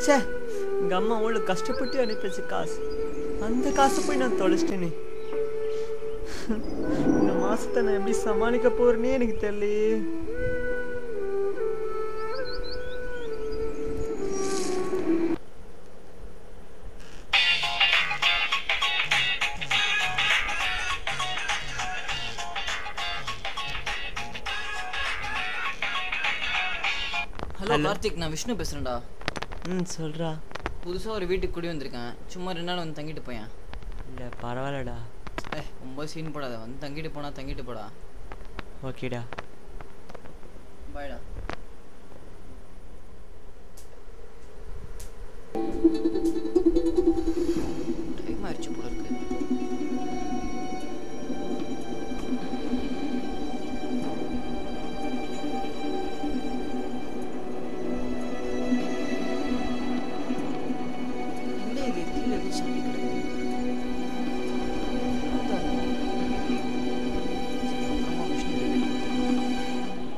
ச்சே எங்க அம்மா அவ்வளோ கஷ்டப்பட்டு அனுப்பிச்சு காசு அந்த காசை போய் நான் தொலைச்சிட்டேனே இந்த மாசத்தை நான் எப்படி சமாளிக்க போறேனே எனக்கு தெரியலையே ஹலோ கார்த்திக் நான் விஷ்ணு பேசுறேன்டா ம் சொல்றா புதுசா ஒரு வீட்டுக்கு குடி வந்திருக்கேன் சும்மா ரெண்டு நாள் வந்து தங்கிட்டு போயேன் இல்லை பரவாயில்லடா ஏ ரொம்ப சீன் போடாத வந்து தங்கிட்டு போனா தங்கிட்டு போடா ஓகேடா பாய்டா டைம் ஆயிடுச்சு போல இருக்கு என்ன இது கீழே ஏதோ சாமி கிடக்குது பார்த்தா சரி, அப்புறமா விஷ்ணு கிட்ட கேட்டு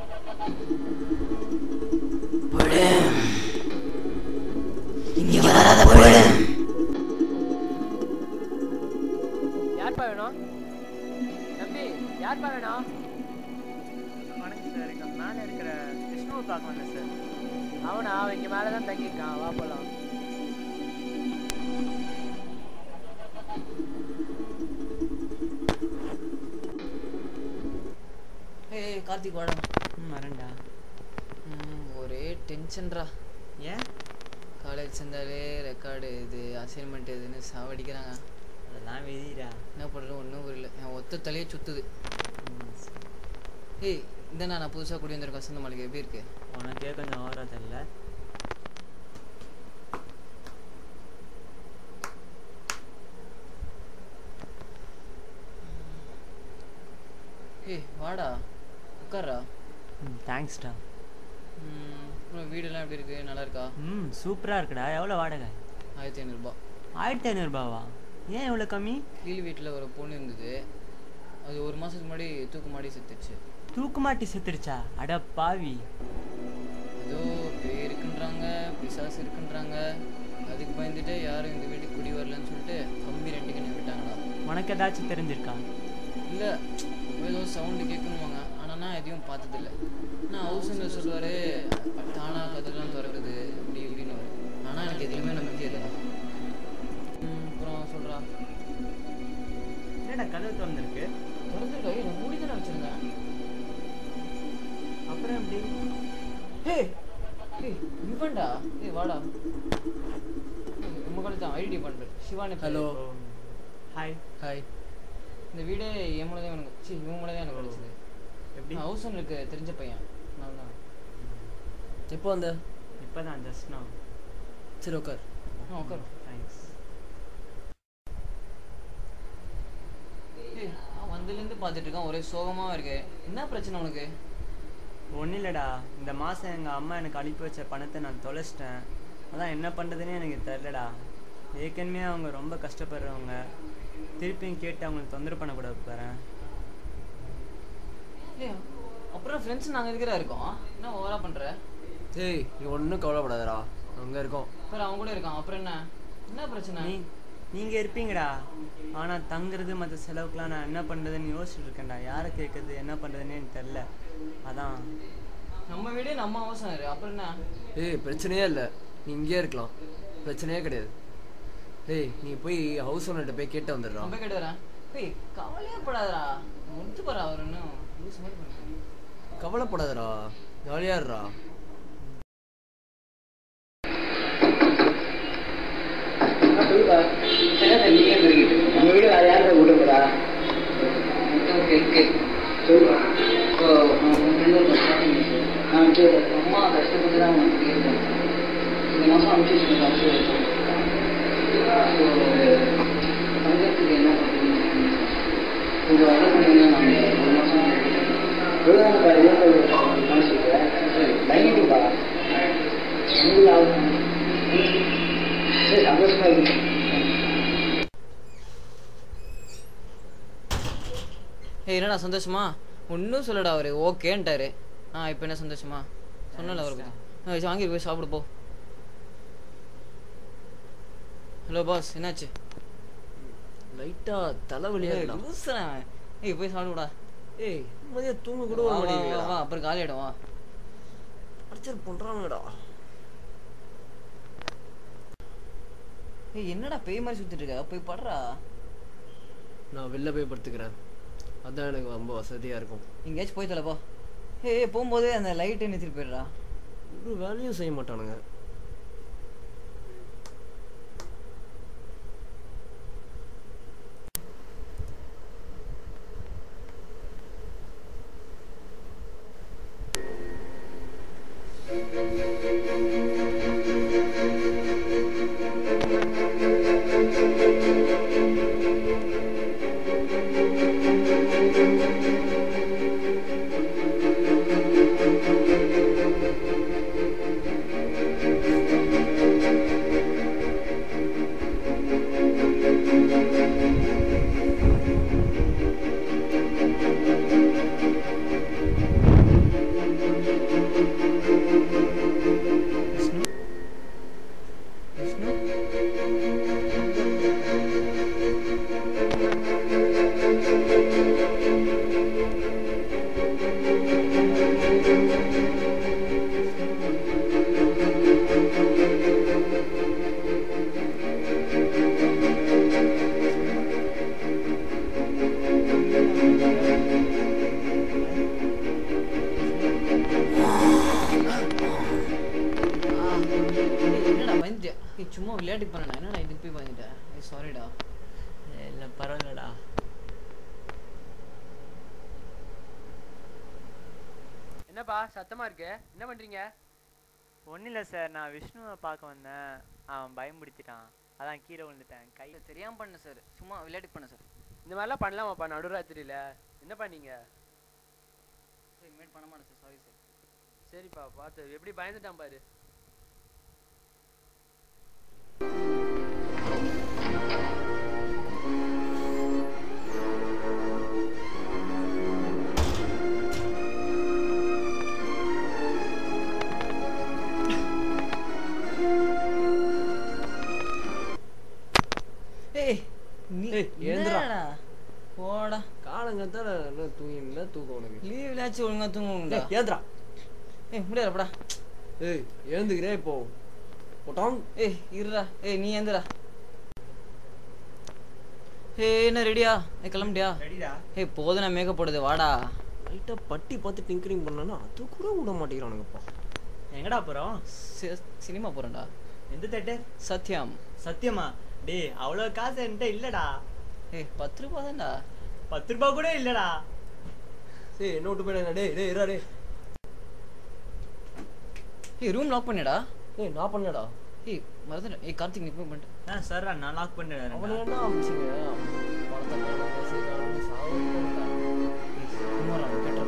யார்ப்பா வேணும் தம்பி யார்ப்பா வேணும் வணக்கம் சார் எங்கள் மேலே இருக்கிற விஷ்ணுவை பார்க்க வந்தேன் சார் அவனா அவன் இங்க மேலே தான் தங்கியிருக்கான் வா போலாம் ஏய் கார்த்திக் வாடா ம் வரேன்டா ம், ஒரே டென்ஷன்ரா ஏன் காலேஜ் சேர்ந்தாலே ரெக்கார்டு இது அசைன்மெண்ட் இதுன்னு சாவடிக்கிறாங்க அதெல்லாம் விதிடா என்ன பண்ணுறது ஒன்றும் புரியல என் ஒத்த தலையே சுத்துது ம், சரி. ஏய் இந்த நான் புதுசாக குடி வந்திருக்கேன் வசந்த மாளிகை எப்படி இருக்கு உனக்கே கொஞ்சம் ஓவரா தெரியல ஏய் வாடா உட்கார்றா ம் தேங்க்ஸ்டா ம், அப்புறம் வீடெல்லாம் எப்படி இருக்கு நல்லா இருக்கா ம் சூப்பராக இருக்குடா எவ்வளோ வாடகை ஆயிரத்தி ஐநூறுரூபா ஆயிரத்தி ஐநூறுபாவா ஏன் இவ்வளோ கம்மி கீழ் வீட்டில் ஒரு பொண்ணு இருந்தது அது ஒரு மாதத்துக்கு முன்னாடி தூக்கு மாடி செத்துச்சு தூக்குமாட்டி செத்துருச்சா அட பாவி ஏதோ பேய் இருக்குன்றாங்க பிசாசு இருக்குன்றாங்க அதுக்கு பயந்துட்டு யாரும் இந்த வீட்டுக்கு குடி வரலன்னு சொல்லிட்டு கம்பி ரெண்டுக்கு என்ன விட்டாங்களா உனக்கு ஏதாச்சும் தெரிஞ்சிருக்கா இல்லை ஏதோ சவுண்டு கேட்கணுவாங்க ஆனால் நான் எதையும் பார்த்ததில்ல நான் ஹவுஸ் ஓனர் சொல்லுவார் தானா கதெல்லாம் திறக்குது இப்படி இப்படின்னு ஆனால் எனக்கு எதுலையுமே நம்பிக்கை இல்லை ம், அப்புறம் சொல்கிறா என்னடா கதவு திறந்துருக்கு திறந்துருக்கா ஏய் நான் மூடி தானே வச்சுருந்தேன் அப்புறம் எப்படி ஏய் ஏய் இவன்டா ஏய் வாடா ஏய், நம்ம காலேஜ் தான் ஐடி பண்ணுறேன் சிவானி ஹலோ ஹாய் ஹாய் இந்த வீடே என் மூலம் தான் எனக்கு சி இவன் மூலம் தான் எனக்கு கிடச்சிது எப்படி ஹவுஸ் ஓனருக்கு தெரிஞ்ச பையன் நான் தான் எப்போ வந்த இப்போ தான் ஜஸ்ட் நான் சரி உட்கார் ஆ உட்கார் தேங்க்ஸ் ஏய் நான் வந்ததுலேருந்து பார்த்துட்டு இருக்கான் ஒரே சோகமாக இருக்கு என்ன பிரச்சனை உனக்கு ஒன்றும் இல்லைடா இந்த மாதம் எங்கள் அம்மா எனக்கு அனுப்பி வச்ச பணத்தை நான் தொலைச்சிட்டேன் அதான் என்ன பண்ணுறதுனே எனக்கு தெரிலடா ஏற்கனவே அவங்க ரொம்ப கஷ்டப்படுறவங்க திருப்பியும் கேட்டு அவங்களுக்கு தொந்தரவு பண்ணக்கூடாது பாரு ஏய் அப்புறம் ஃப்ரெண்ட்ஸ் நாங்கள் இருக்கிறா இருக்கோம் என்ன ஓவராக பண்ணுற ஏய் நீ ஒன்றும் கவலைப்படாதடா அங்கே இருக்கோம் அப்புறம் அவன் கூட இருக்கான் அப்புறம் என்ன என்ன பிரச்சனை நீ நீங்கள் இருப்பீங்கடா ஆனால் தங்குறது மற்ற செலவுக்கெலாம் நான் என்ன பண்ணுறதுன்னு யோசிச்சுட்டு இருக்கேன்டா யாரை கேட்குறது என்ன பண்ணுறதுன்னே எனக்கு தெரில அதான் நம்ம வீடே நம்ம ஹவுஸ் ஓனர் அப்புறம் என்ன ஏய் பிரச்சனையே இல்லை நீ இங்கேயே இருக்கலாம் பிரச்சனையே கிடையாது ஏய் நீ போய் ஹவுஸ் ஓனர்கிட்ட போய் கேட்டு வந்துடுறா ரொம்ப கேட்டு வரேன் ஏய் கவலையே படாதடா முடிச்சு பாரு அவர் இன்னும் லூஸ் மாதிரி பண்ணுறேன் கவலைப்படாதடா ஜாலியாக இருடா நம்ம வீடு வேற யாரும் கூட்ட போறா அம்மா கஷ்டப்பட்டு தான் இந்த மாசம் அனுப்பிச்சு தங்கத்துக்கு என்ன பண்ணுறது கொஞ்சம் வர பண்ணீங்கன்னா நாங்கள் ஒரு மாதம் விழுதான பாரு மனசு பயந்துட்டுப்பா சந்தோஷமா இருக்கு ஏய் என்னடா சந்தோஷமா ஒன்றும் சொல்லடா அவர் ஓகேன்ட்டாரு ஆ இப்போ என்ன சந்தோஷமா சொன்னல அவருக்கு ஆ, சரி, வாங்கி போய் சாப்பிடு போ ஹலோ பாஸ் என்னாச்சு லைட்டா தலைவலியா ஏய், இருக்கலாம் லூசுடா அவன். ஏய் போய் சாப்பிடுடா ஏய் மதியம் தூங்க கூட வா, வர வா, வா, மாட்டேங்கிறா வா அப்புறம் காலியாயிடும் வா அடிச்சர் பண்றாங்கடா ஏய் என்னடா பேய் மாதிரி சுத்திட்டு இருக்க போய் படுறா நான் வெளில போய் படுத்துக்கிறேன் அதான் எனக்கு ரொம்ப வசதியா இருக்கும் எங்கேயாச்சும் போய் தொலைப்பா ஏய் ஏய், போகும்போது அந்த லைட்டை நிறுத்திட்டு போயிடுறா ஒரு வேலையும் செய்ய மாட்டானுங்க விஷ்ணு ஏய், என்னடா பயந்துட்டியா ஏய் சும்மா விளையாட்டுக்கு பண்ணா என்னடா இதுக்கு போய் பயந்துட்டேன் ஏய் சாரிடா இல்லை பரவாயில்லடா என்னப்பா சத்தமா இருக்கு என்ன பண்றீங்க ஒன்றும் இல்லை சார் நான் விஷ்ணுவை பார்க்க வந்தேன் அவன் பயமுடுத்திட்டான் அதான் கீழே விழுந்துட்டேன் கை இல்ல தெரியாம பண்ண சார் சும்மா விளையாட்டுக்கு பண்ண சார் இந்த மாதிரிலாம் பண்ணலாமாப்பா நடுராத்திரியில என்ன பண்ணீங்க இனிமேல் பண்ண மாட்டேன் சார் சாரி சார் சரிப்பா பார்த்து எப்படி பயந்துட்டான் பாரு ஏய் நீ ஏய், எழுந்துடா. என்னடா? போடா காலங்கத்தால என்ன தூங்கினா தூக்கம் உனக்கு லீவ்லாச்சும் ஒழுங்கா தூங்குங்களா ஏய், ஏந்திரா ஏய் முடியாதுடா ஏய் எழுந்துக்கிறே இப்போ போட்டான் ஏய் இருடா ஏய் நீ ஏந்துடா ஏய் என்ன ரெடியா ஏய் கிளம்பிட்டியா ரெடிடா ஏய் போதும் நான் மேக்கப் போடுது வாடா லைட்டா பட்டி பார்த்து டிங்கரிங் பண்ணனா அது கூட விட மாட்டேங்கிறானுங்கப்பா எங்கடா போகிறோம் சி- சினிமா போறேன்டா எந்த தேட்டர் சத்யம் சத்தியமா டேய் அவ்வளோ காசு என்கிட்ட இல்லைடா ஏய் பத்து ரூபா தான்டா பத்து ரூபா கூட இல்லைடா ஏய் என்ன விட்டு போயிடுங்க டேய் டேய் இருடா டேய் ஏய் ரூம் லாக் பண்ணிடா ஏய் நான் பண்ணடா ஏய் மறந்துட்டேன் ஏய் கார்த்திக் நீ போய் பண்ணிட்டு ஆ சார் நான் லாக் அவனை பண்ணிடுறேன் என்ன அமிச்சிங்க படத்தை காணும் பஸ்ஸை காணும் சாவு பண்ணிட்டான் ஏய் குமார் அவன் கட்டுற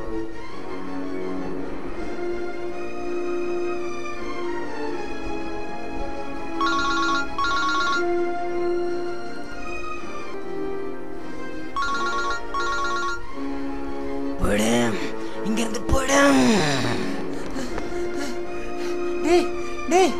போயிடும் இங்க இருந்து போயிடும் டேய் டேய்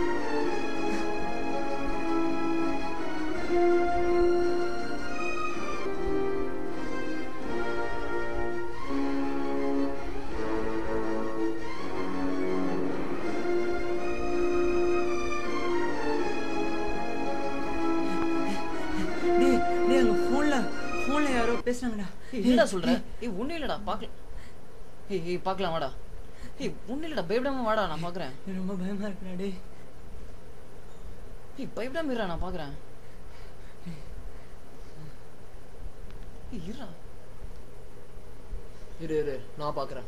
டேய் டேய் அங்கே ஃபோனில் ஃபோனில் யாரோ பேசுனாங்கடா ஏய், என்னடா சொல்ற ஏய் ஒண்ணும் இல்லடா பார்க்கலாம் ஏய் ஏய் பார்க்கலாம் வாடா ஏய் ஒண்ணும் இல்லடா பயப்படாம வாடா நான் பார்க்கறேன் எனக்கு ரொம்ப பயமா இருக்குடா டேய் ஏய் பயப்படாம இருடா நான் பார்க்கறேன் ஏய் இருடா இரு இரு நான் பார்க்குறேன்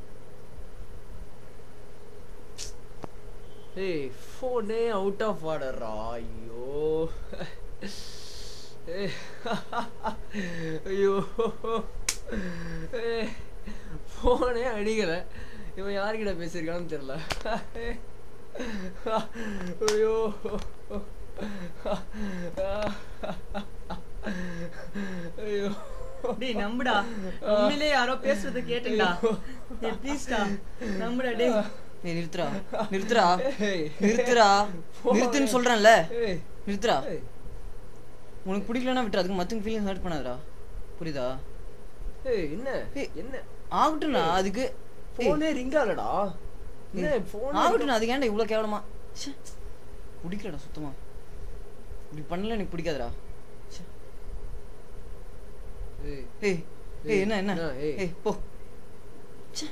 ஏய் ஃபோனே அவுட் ஆஃப் ஆர்டர்ரா ஐயோ ஏய், ஐயோ ஏய், ஃபோனே அடிக்கல இவன் யார்கிட்ட பேசியிருக்கான்னு தெரியல ஐயோ ஐயோ டேய் நம்புடா உண்மையிலே யாரோ பேசுறத கேட்டுடா டேய் ப்ளீஸ்டா நம்புடா டேய் ஏய் நிறுத்துடா நிறுத்துடா ஏய். நிறுத்துடா நிறுத்துன்னு சொல்றேன்ல ஏய் நிறுத்துடா ஏய், உனக்கு பிடிக்கலன்னா விட்டு அதுக்கு மற்றவங்க ஃபீலிங் ஹர்ட் பண்ணாதடா புரியுதா ஏய் என்ன ஏய். என்ன ஆகட்டும்ண்ணா அதுக்கு போனே ரிங் ஆகலடா என்ன போன் ஆகட்டும் அதுக்கு ஏன்டா இவ்வளோ கேவலமா ச்சே பிடிக்கலடா சுத்தமா இப்படி பண்ணல எனக்கு பிடிக்காதுடா ச்சே. ஏய் ஏய் ஏய் என்ன என்ன என்ன, ஏய். ஏய் போ ச்சே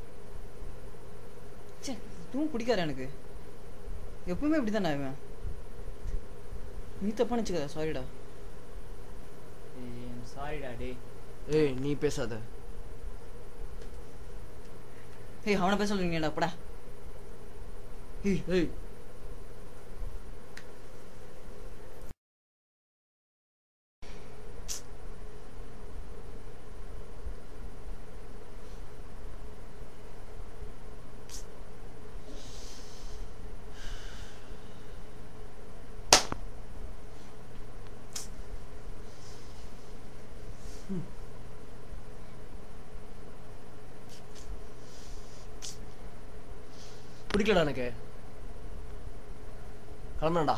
ச்சே இதுவும் பிடிக்காது எனக்கு எப்பவுமே இப்படி தான்டா இவன் நீ தப்பா நினச்சிக்காத சாரிடா சாரிடா டே ஏய் நீ பேசாத ஏய் அவனை பேச சொல்றீங்கடா படா ஏய் ஏய் பிடிக்கலடா எனக்கு கிளம்புறேன்டா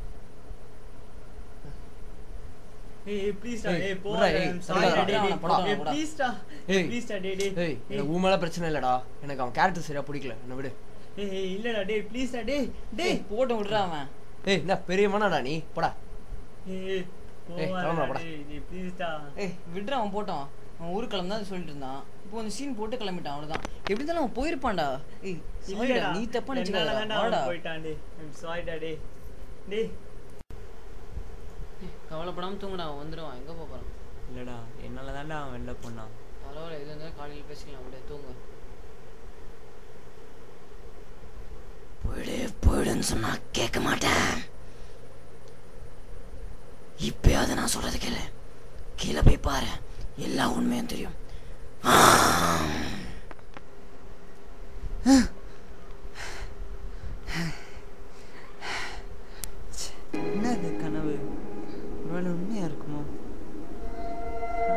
ஏய் ப்ளீஸ் டா ஏய், ஏய் விட்றா, போடா ஏய், சாரி டா விட்றா, டே போடா, ஏய் போடா. ப்ளீஸ் டா ஏய். ப்ளீஸ் டா டே டே ஏய் எனக்கு உன் மேல பிரச்சனை இல்லடா எனக்கு அவன் கேரக்டர் சரியா பிடிக்கல என்ன விடு ஏய் ஏய் இல்லடா டே ப்ளீஸ் டா டே டே டேய் போட்டு விடுறா அவன் ஏய் என்ன பெரிய மனாடா நீ போடா ஏய் ஏய், போடா கிளம்புடா, போடா. டேய் டேய் ப்ளீஸ் டா ஏய் விட்றா அவன் போட்டான் அவன் ஊருக்கு கிளம்புதான் சொல்லிட்டு இருந்தான் இப்போ அந்த சீன் போட்டு கிளம்பிட்டான் அவ்வளவுதான் எப்படி இருந்தாலும் அவன் போயிருப்பான்டா ஏய் சாரிடா இல்லடா நீ தப்பா என்னால நினைச்சுக்காதடா தான்டா அவன் வாடா போயிட்டான் டே ஐம் சாரி டா டே டேய் கவலைப்படாம தூங்குடா அவன் வந்துடுவான் எங்க போக போறான் இல்லடா என்னால தான்டா அவன் வெளில போனான் பரவாயில்ல இது இருந்தாலும் காலையில் பேசிக்கலாம் அப்படியே தூங்க போயிடு போயிடுன்னு சொன்னா கேட்க மாட்டேன் இப்பயாவது நான் சொல்றது கேளு கீழே போய் பாரு எல்லா உண்மையும் தெரியும் என்ன இது கனவு ஒருவேளை உண்மையா இருக்குமோ ஆ.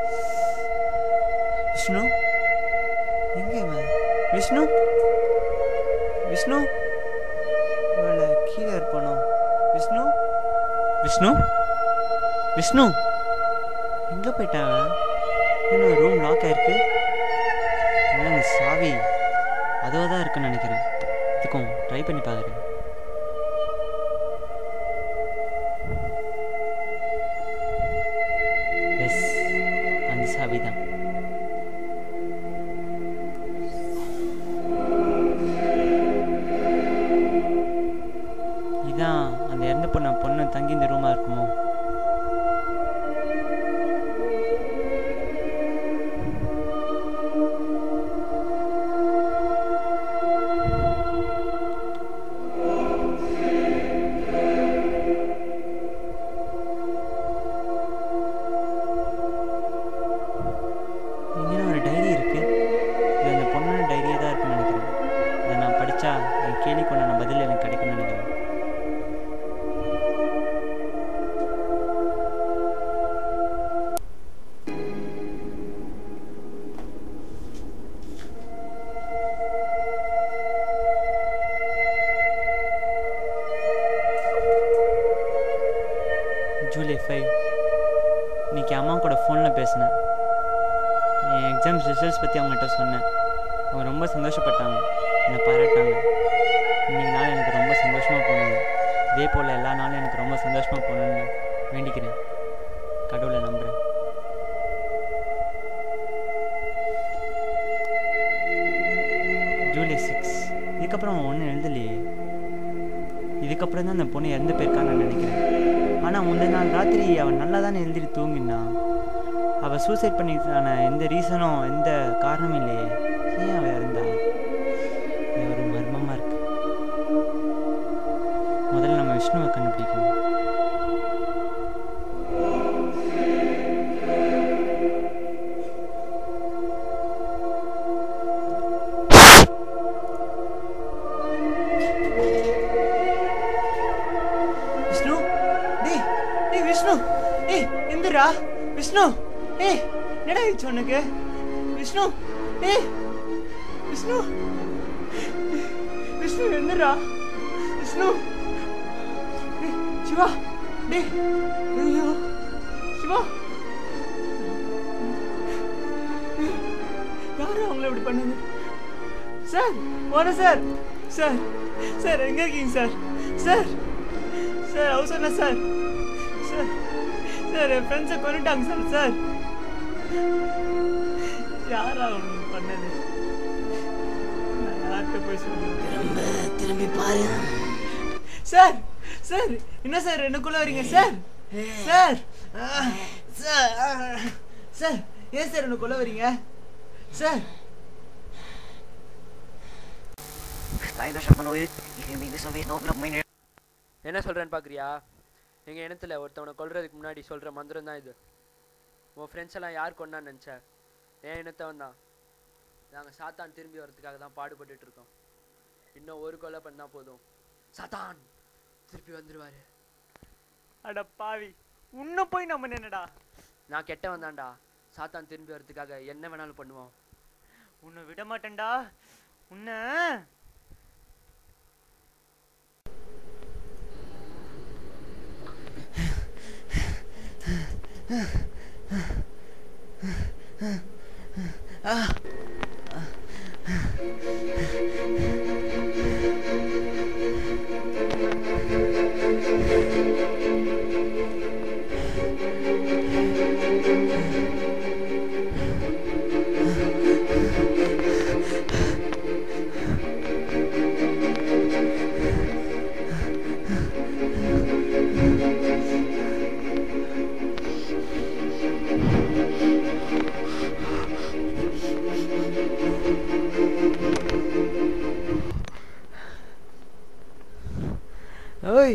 விஷ்ணு எங்க இவன் விஷ்ணு விஷ்ணு ஒருவேளை கீழே இருப்பானோ விஷ்ணு விஷ்ணு விஷ்ணு எங்க போயிட்டாங்க இன்னும் ரூம் லாக் ஆயிருக்கு இல்லைங்க சாவி அதுவாக தான் இருக்குன்னு நினைக்கிறேன் இதுக்கும் ட்ரை பண்ணி பார்க்குறேன் எஸ் அந்த சாவி தான் இதான் அந்த இறந்து போன பொண்ணு தங்கி இந்த ரூமா இருக்குமோ இங்கே ஒரு டைரி இருக்கு இது அந்த பொண்ணோட டைரியே தான் இருக்குன்னு நினைக்கிறேன் இதை நான் படித்தா என் கேள்விக்கு உண்டான பதில் எனக்கு கிடைக்கும்னு நினைக்கிறேன் ஜூலை ஃபைவ் இன்னைக்கு அம்மா கூட ஃபோனில் பேசினேன் என் எக்ஸாம்ஸ் ரிசல்ட்ஸ் பற்றி அவங்ககிட்ட சொன்னேன் அவங்க ரொம்ப சந்தோஷப்பட்டாங்க என்னை பாராட்டாங்க இன்னைக்கு நாள் எனக்கு ரொம்ப சந்தோஷமாக போனது இதே போல் எல்லா நாளும் எனக்கு ரொம்ப சந்தோஷமாக போகணுன்னு வேண்டிக்கிறேன் கடவுளை நம்புகிறேன் ஜூலை சிக்ஸ் இதுக்கப்புறம் அவன் ஒன்றும் எழுதலையே இதுக்கப்புறம் தான் அந்த பொண்ணு இறந்து போயிருக்கான்னு நினைக்கிறேன் ஆனால் முந்தின நாள் ராத்திரி அவன் நல்லா தானே எழுதிட்டு தூங்கினான் அவள் சூசைட் பண்ணிக்கான எந்த ரீசனும் எந்த காரணமும் இல்லையே ஏன் அவள் இறந்தா இது ஒரு மர்மமாக இருக்கு முதல்ல நம்ம விஷ்ணுவை கண்டுபிடிக்கணும் விஷ்ணு டேய் டேய் விஷ்ணு டேய் எந்திரா விஷ்ணு டேய் என்னடா ஆயிடுச்சு உனக்கு விஷ்ணு டேய் விஷ்ணு விஷ்ணு எந்திரா விஷ்ணு டேய், சிவா டேய் ஐயோ சிவா யாரும் அவங்கள இப்படி பண்ணது சார் வர சார் சார் சார் எங்க இருக்கீங்க சார் சார் சார் அவசரம் சார் சார் சார் என் ஃப்ரெண்ட்ஸை கொண்டுட்டாங்க சார் சார் யாரா அவங்க பண்ணது நான் யார்கிட்ட போய் சொல்லுவேன் திரும்பி பாரு சார் சார் என்ன சார் எனக்குள்ள வரீங்க சார் சார் ஆ, சார் ஆ, சார் ஏன் சார் எனக்குள்ள வரீங்க சார் என்ன சொல்கிறேன்னு பார்க்குறியா எங்கள் இனத்தில் ஒருத்தவனை கொல்றதுக்கு முன்னாடி சொல்கிற மந்திரம் தான் இது உன் ஃப்ரெண்ட்ஸ் எல்லாம் யார் கொண்டான்னு நினச்ச என் இனத்தவன் தான் நாங்கள் சாத்தான் திரும்பி வரதுக்காக தான் பாடுபட்டுட்டு இருக்கோம் இன்னும் ஒரு கொலை பண்ணா போதும் சாத்தான் திருப்பி வந்துடுவாரு அட பாவி உன்னை போய் நம்ம என்னடா நான் கெட்டவன் தான்டா சாத்தான் திரும்பி வரதுக்காக என்ன வேணாலும் பண்ணுவோம் உன்னை விட மாட்டேன்டா உன்னை ஓய்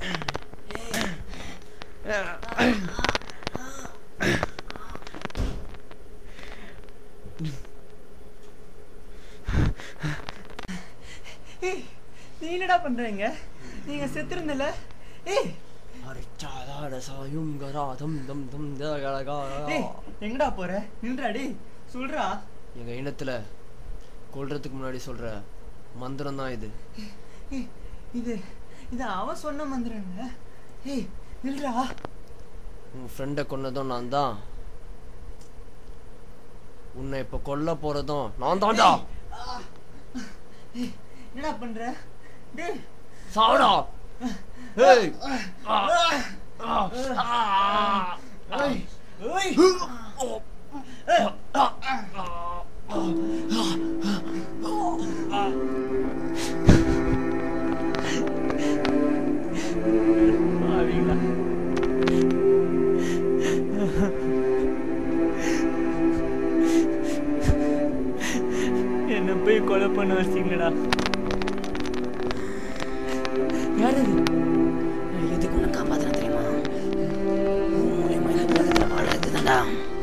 ஏய் நீ என்னடா பண்றீங்க நீங்க செத்துருந்தல ஏய் அரிச்சாதாட சாயும் கரா தம் தம் தம் தகலகா. ஏய் எங்கடா போற நின்றா டேய் சொல்றா எங்க இனத்துல கொல்றதுக்கு முன்னாடி சொல்ற மந்திரம் தான் இது ஏய் இது இது அவன் சொன்ன மந்திரங்க ஏய் நில்றா உன் ஃப்ரெண்டை கொன்னதும் நான் தான் உன்னை இப்ப கொல்ல போறதும் நான் தான்டா ஏய் என்னடா பண்ற டேய் சாவுடா ஏய் ஆ. ஆ. ஆ. ஏய் ஏய் பாவிங்களா என்ன போய் கொலை பண்ண வச்சிங்களடா யார் அது எதுக்கு உன்னை காப்பாத்தின தெரியுமா உன் மூலியமா இந்த உலகத்துல வாழறது தான்டா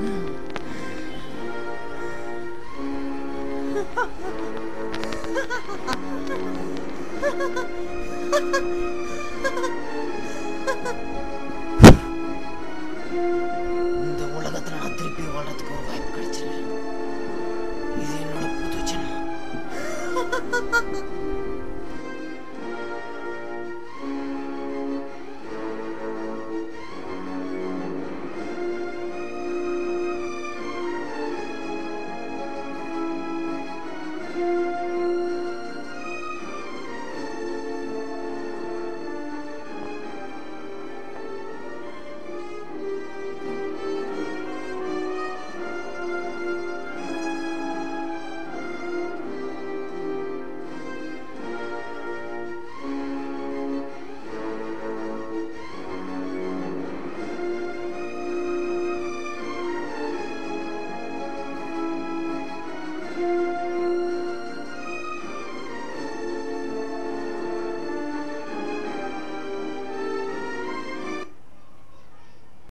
இந்த உலகத்துல நான் திருப்பி வாழ்றதுக்கு ஒரு வாய்ப்பு கிடைச்சிருக்கு இது என்னோட புது ஜென்மம்